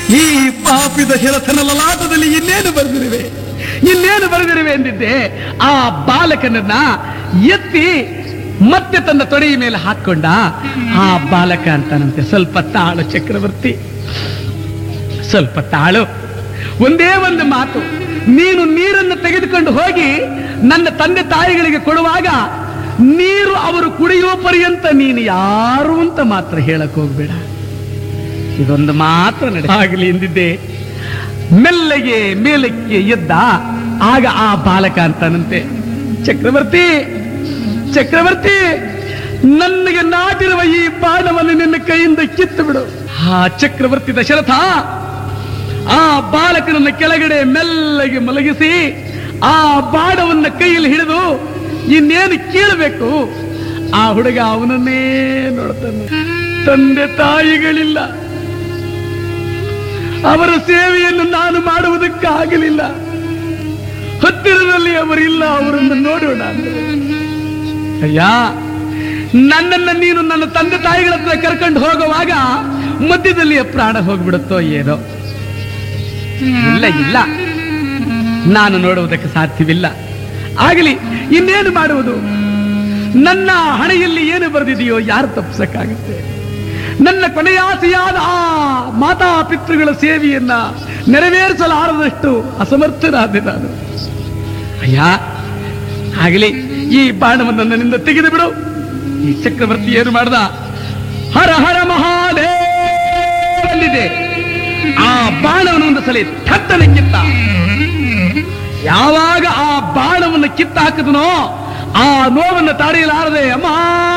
ಈ ಪಾಪಿ ದಶರಥನ ಲಲಾಟದಲ್ಲಿ ಇನ್ನೇನು ಬರೆದಿರುವೆ ಇನ್ನೇನು ಬರೆದಿರುವೆ ಎಂದಿದ್ದೆ ಆ ಬಾಲಕನನ್ನ ಎತ್ತಿ ಮತ್ತೆ ತನ್ನ ತೊಡೆಯ ಮೇಲೆ ಹಾಕೊಂಡ ಆ ಬಾಲಕ ಅಂತಾನಂತೆ ಸ್ವಲ್ಪ ತಾಳು ಚಕ್ರವರ್ತಿ ಸ್ವಲ್ಪ ತಾಳು ಒಂದೇ ಒಂದು ಮಾತು ನೀನು ನೀರನ್ನು ತೆಗೆದುಕೊಂಡು ಹೋಗಿ ನನ್ನ ತಂದೆ ತಾಯಿಗಳಿಗೆ ಕೊಡುವಾಗ ನೀರು ಅವರು ಕುಡಿಯುವ ಪರ್ಯಂತ ನೀನು ಯಾರು ಅಂತ ಮಾತ್ರ ಹೇಳಕ್ ಹೋಗ್ಬೇಡ ಇದೊಂದು ಮಾತ್ರ ನಡೆ ಆಗಲಿ ಎಂದಿದ್ದೆ ಮೆಲ್ಲಗೆ ಮೇಲಕ್ಕೆ ಎದ್ದ ಆಗ ಆ ಬಾಲಕ ಅಂತಾನಂತೆ ಚಕ್ರವರ್ತಿ ಚಕ್ರವರ್ತಿ ನನಗೆ ನಾಟಿರುವ ಈ ಬಾಣವನ್ನು ನಿನ್ನ ಕೈಯಿಂದ ಕಿತ್ತು ಬಿಡು ಆ ಚಕ್ರವರ್ತಿ ದಶರಥ ಆ ಬಾಲಕನನ್ನ ಕೆಳಗಡೆ ಮೆಲ್ಲಗೆ ಮಲಗಿಸಿ ಆ ಬಾಣವನ್ನ ಕೈಯಲ್ಲಿ ಹಿಡಿದು ಇನ್ನೇನು ಕೀಳಬೇಕು ಆ ಹುಡುಗ ಅವನನ್ನೇ ನೋಡ್ತಾನೆ ತಂದೆ ತಾಯಿಗಳಿಲ್ಲ ಅವರ ಸೇವೆಯನ್ನು ನಾನು ಮಾಡುವುದಕ್ಕಾಗಲಿಲ್ಲ ಹತ್ತಿರದಲ್ಲಿ ಅವರಿಲ್ಲ ಅವರನ್ನು ನೋಡೋಣ ಅಂದ್ರೆ. ಅಯ್ಯ ನನ್ನನ್ನ ನೀನು ನನ್ನ ತಂದೆ ತಾಯಿಗಳ ಹತ್ರ ಕರ್ಕೊಂಡು ಹೋಗುವಾಗ ಮಧ್ಯದಲ್ಲಿ ಪ್ರಾಣ ಹೋಗ್ಬಿಡುತ್ತೋ ಏನೋ ಇಲ್ಲ ಇಲ್ಲ ನಾನು ನೋಡುವುದಕ್ಕೆ ಸಾಧ್ಯವಿಲ್ಲ ಆಗಲಿ ಇನ್ನೇನು ಮಾಡುವುದು ನನ್ನ ಹಣೆಯಲ್ಲಿ ಏನು ಬರೆದಿದೆಯೋ ಯಾರು ತಪ್ಪಿಸಕ್ಕಾಗುತ್ತೆ ನನ್ನ ಕೊನೆಯಾಸೆಯಾದ ಆ ಮಾತಾ ಪಿತೃಗಳ ಸೇವೆಯನ್ನ ನೆರವೇರಿಸಲಾರದಷ್ಟು ಅಸಮರ್ಥನಾದೆ ನಾನು ಅಯ್ಯ ಆಗಲಿ ಈ ಬಾಣವನ್ನು ನನ್ನಿಂದ ತೆಗೆದು ಬಿಡು ಈ ಚಕ್ರವರ್ತಿ ಏನು ಮಾಡ್ದ ಹರ ಹರ ಮಹಾದೇವಲ್ಲಿದೆ ಆ ಬಾಣವನ್ನು ಒಂದು ಸಲ ಥಟ್ಟನೆ ಕಿತ್ತ ಯಾವಾಗ ಆ ಬಾಣವನ್ನು ಕಿತ್ತ ಹಾಕಿದನೋ ಆ ನೋವನ್ನು ತಡೆಯಲಾರದೆ ಅಮ್ಮ